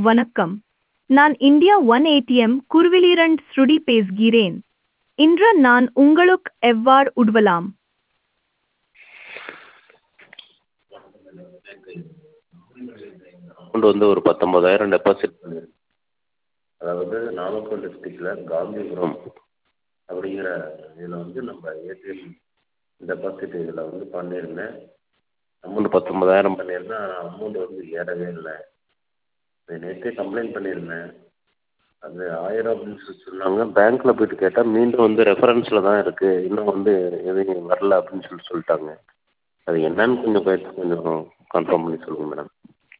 வணக்கம் நான் India one ATM குருவிலிரண்ட் ஸ்ருடி பேசுகிறேன் இன்று நான் உங்களுக்கு எவ்வாறு உதவலாம் அமௌண்ட் வந்து ஒரு பத்தொம்பதாயிரம் டெபாசிட் பண்ணியிருக்கேன் அதாவது நாமக்கல் டிஸ்ட்ரிக்டில் காந்திபுரம் அப்படிங்கிற இதில் வந்து நம்ம ஏடிஎம் டெபாசிட் இதில் வந்து பண்ணியிருந்தேன் அமௌண்ட் பத்தொம்பதாயிரம் பண்ணியிருந்தேன் ஆனால் அமௌண்ட் வந்து ஏறவே இல்லை இது நேற்றே கம்ப்ளைண்ட் பண்ணியிருந்தேன் அது ஆயிரம் அப்படின்னு சொல்லி சொன்னாங்க பேங்க்கில் போய்ட்டு கேட்டால் மீண்டும் வந்து ரெஃபரன்ஸில் தான் இருக்குது இன்னும் வந்து எதுவும் வரல அப்படின்னு சொல்லி சொல்லிட்டாங்க அது என்னன்னு கொஞ்சம் பார்த்து கொஞ்சம் கன்ஃபார்ம் பண்ணி சொல்லுங்கள் மேடம்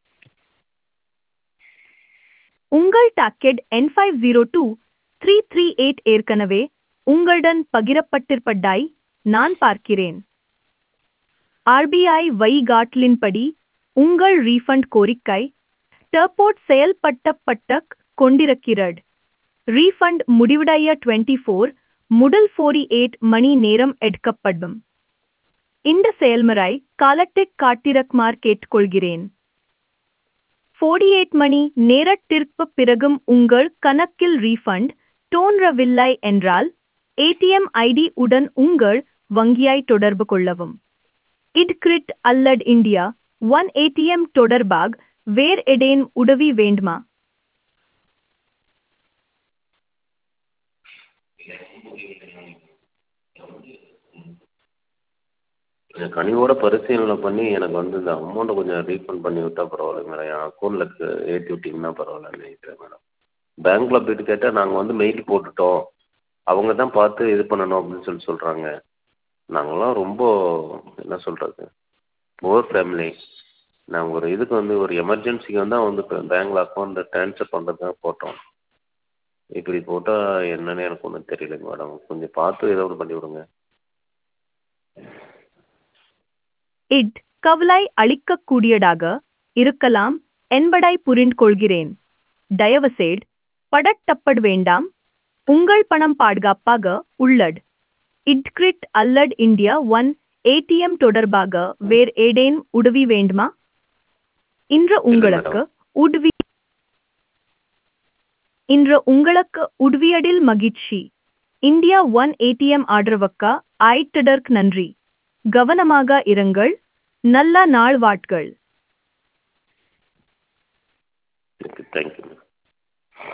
உங்கள் docket N five zero two three three eight ஏற்கனவே உங்களுடன் பகிரப்பட்டிருப்பதாய் நான் பார்க்கிறேன் ஆர்பிஐ வழிகாட்டலின்படி உங்கள் ரீஃபண்ட் கோரிக்கை டர்போர்ட் செயல்பட்டப்பட்ட கொண்டிருக்கிறது ரீஃபண்ட் முடிவடைய டுவெண்ட்டி ஃபோர் முதல் ஃபோர்டி எயிட் மணி நேரம் எடுக்கப்படும் இந்த செயல்முறை காலத்தை காட்டிரக்குமாறு கேட்டுக்கொள்கிறேன் ஃபோர்டி எயிட் மணி நேரத்திற்கு பிறகும் உங்கள் கணக்கில் ரீஃபண்ட் தோன்றவில்லை என்றால் ஏடிஎம் ஐடி உடன் உங்கள் வங்கியை தொடர்பு கொள்ளவும் இட்கிரிட் அல்லது இந்தியா ஒன் ஏடிஎம் தொடர்பாக வேறு எடேன் உதவி வேண்டுமா கொஞ்சம் கனிவோட பரிசீலனை பண்ணி எனக்கு வந்து இந்த அமௌண்ட்டை கொஞ்சம் ரீஃபண்ட் பண்ணி விட்டால் பரவாயில்ல மேடம் என் அக்கௌண்ட்டில் ஏற்றி விட்டிங்கன்னா பரவாயில்லன்னு நினைக்கிறேன் மேடம் பேங்க்கில் போய்ட்டு கேட்டால் நாங்கள் வந்து மெயில் போட்டுட்டோம் அவங்க தான் பார்த்து இது பண்ணணும் அப்படின்னு சொல்லி சொல்கிறாங்க நாங்கள்லாம் ரொம்ப என்ன சொல்கிறது புவர் ஃபேமிலி நாங்கள் ஒரு இதுக்கு வந்து ஒரு எமர்ஜென்சிக்கு தான் வந்து இப்போ பேங்க்கில் அக்கௌண்ட்டை ட்ரான்ஸ்ஃபர் பண்ணுறதுக்காக போட்டோம் இப்படி போட்டால் என்னன்னு எனக்கு ஒன்றும் தெரியலைங்க மேடம் கொஞ்சம் பார்த்து ஏதோ ஒன்று பண்ணி விடுங்க இட் கவலை அளிக்கக்கூடியதாக இருக்கலாம் என்பதை புரிந்து கொள்கிறேன் தயவுசெய்து படட்டப்பட வேண்டாம் உங்கள் பணம் பாதுகாப்பாக உள்ளது இட்கிரிட் அல்லது இந்தியா ஒன் ஏடிஎம் தொடர்பாக வேறு ஏதேன் உதவி வேண்டுமா இன்று உங்களுக்கு உதவி இன்று உங்களுக்கு உதவியதில் மகிழ்ச்சி இந்தியா ஒன் ஏடிஎம் ஆதரவுக்கு ஆயிட்டதற்கு நன்றி கவனமாக இருங்கள் நல்ல நாள் வாட்கள் தேங்க்யூ மேம்